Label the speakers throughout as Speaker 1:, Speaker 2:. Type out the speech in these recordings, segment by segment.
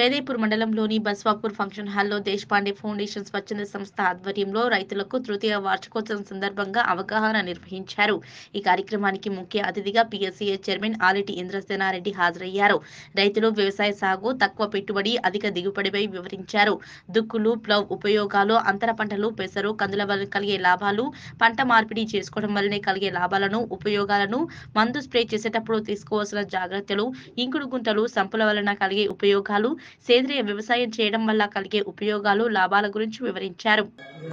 Speaker 1: జయదేపూర్ మండలంలోని బస్వాపూర్ ఫంక్షన్ హాల్లో దేశపాండే ఫౌండేషన్ స్వచ్ఛంద సంస్థ ఆధ్వర్యంలో రైతులకు తృతీయ వార్షికోత్సవం సందర్భంగా అవగాహన నిర్వహించారు ఈ కార్యక్రమానికి ముఖ్య అతిథిగా పిఎస్సిఏ చైర్మన్ ఆలిటి ఇంద్రసేనారెడ్డి హాజరయ్యారు రైతులు వ్యవసాయ సాగు తక్కువ పెట్టుబడి అధిక దిగుబడిపై వివరించారు దుక్కులు ప్లవ్ ఉపయోగాలు అంతర పంటలు పెసరు కందుల వలన కలిగే లాభాలు పంట మార్పిడి చేసుకోవడం వల్లనే కలిగే లాభాలను ఉపయోగాలను మందు స్ప్రే చేసేటప్పుడు తీసుకోవాల్సిన జాగ్రత్తలు ఇంకుడు గుంటలు సంపుల వలన కలిగే ఉపయోగాలు సేంద్రియ వ్యవసాయం చేయడం వల్ల కలిగే ఉపయోగాలు లాభాల గురించి వివరించారు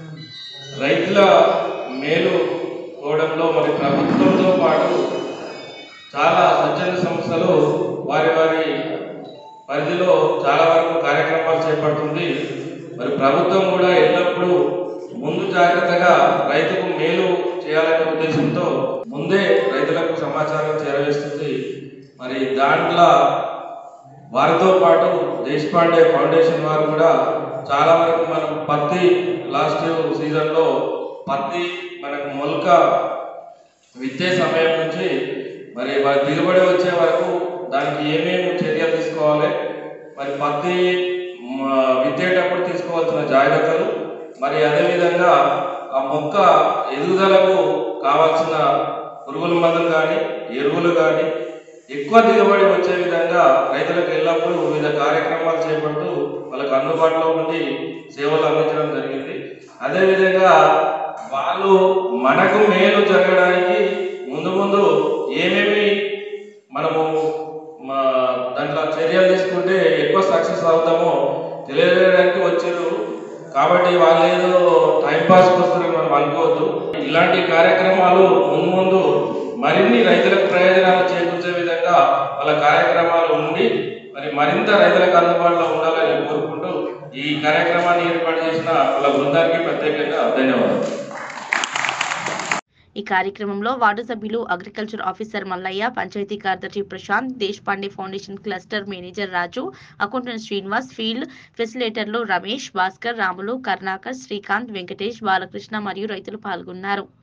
Speaker 2: రైతుల మేలు కోవడంలో మరి ప్రభుత్వంతో పాటు చాలా స్వచ్ఛంద సంస్థలు వారి వారి పరిధిలో చాలా వరకు కార్యక్రమాలు చేపడుతుంది మరి ప్రభుత్వం కూడా ఎల్లప్పుడూ ముందు జాగ్రత్తగా రైతుకు మేలు చేయాలనే ఉద్దేశంతో ముందే రైతులకు సమాచారం చేరవేస్తుంది మరి దాంట్లో వారితో పాటు దేశపాండే ఫౌండేషన్ వారు కూడా చాలా వరకు మనం పత్తి లాస్ట్ సీజన్లో పత్తి మనకు మొలక విత్తే సమయం నుంచి మరి వారి దిగుబడి వచ్చే వరకు దానికి ఏమేమి చర్యలు తీసుకోవాలి మరి పత్తి మ, విత్తేటప్పుడు తీసుకోవాల్సిన జాగ్రత్తలు మరి అదేవిధంగా ఆ మొక్క ఎదుగుదలకు కావాల్సిన పురుగుల మందులు కానీ ఎరువులు కానీ ఎక్కువ దిగుబడి వచ్చే విధంగా రైతులకు ఎల్లప్పుడూ వివిధ కార్యక్రమాలు చేపడుతూ వాళ్ళకు అందుబాటులో ఉండి సేవలు అందించడం జరిగింది అదేవిధంగా వాళ్ళు మనకు మేలు జరగడానికి ముందు ముందు ఏమేమి మనము మా దాంట్లో చర్యలు తీసుకుంటే ఎక్కువ సక్సెస్ అవుతామో తెలియజేయడానికి వచ్చారు కాబట్టి వాళ్ళు ఏదో టైం పాస్ వస్తారని మనం అనుకోవద్దు ఇలాంటి కార్యక్రమాలు ముందు ముందు మరిన్ని రైతులకు ప్రయోజనాలు చేకూర్చే విధంగా వాళ్ళ కార్యక్రమాలు ఉండి మరి మరింత రైతులకు అందుబాటులో ఉండాలని కోరుకుంటూ ఈ కార్యక్రమాన్ని ఏర్పాటు చేసిన వాళ్ళ బృందానికి ప్రత్యేకంగా ధన్యవాదాలు
Speaker 1: ఈ కార్యక్రమంలో వార్డు సభ్యులు అగ్రికల్చర్ ఆఫీసర్ మల్లయ్య పంచాయతీ కార్యదర్శి Prashant Deshpande foundation cluster manager Raju accountant Srinivas field ఫెసిలేటర్లు రమేష్ భాస్కర్ రాములు కర్ణాకర్ శ్రీకాంత్ వెంకటేష్ బాలకృష్ణ మరియు రైతులు పాల్గొన్నారు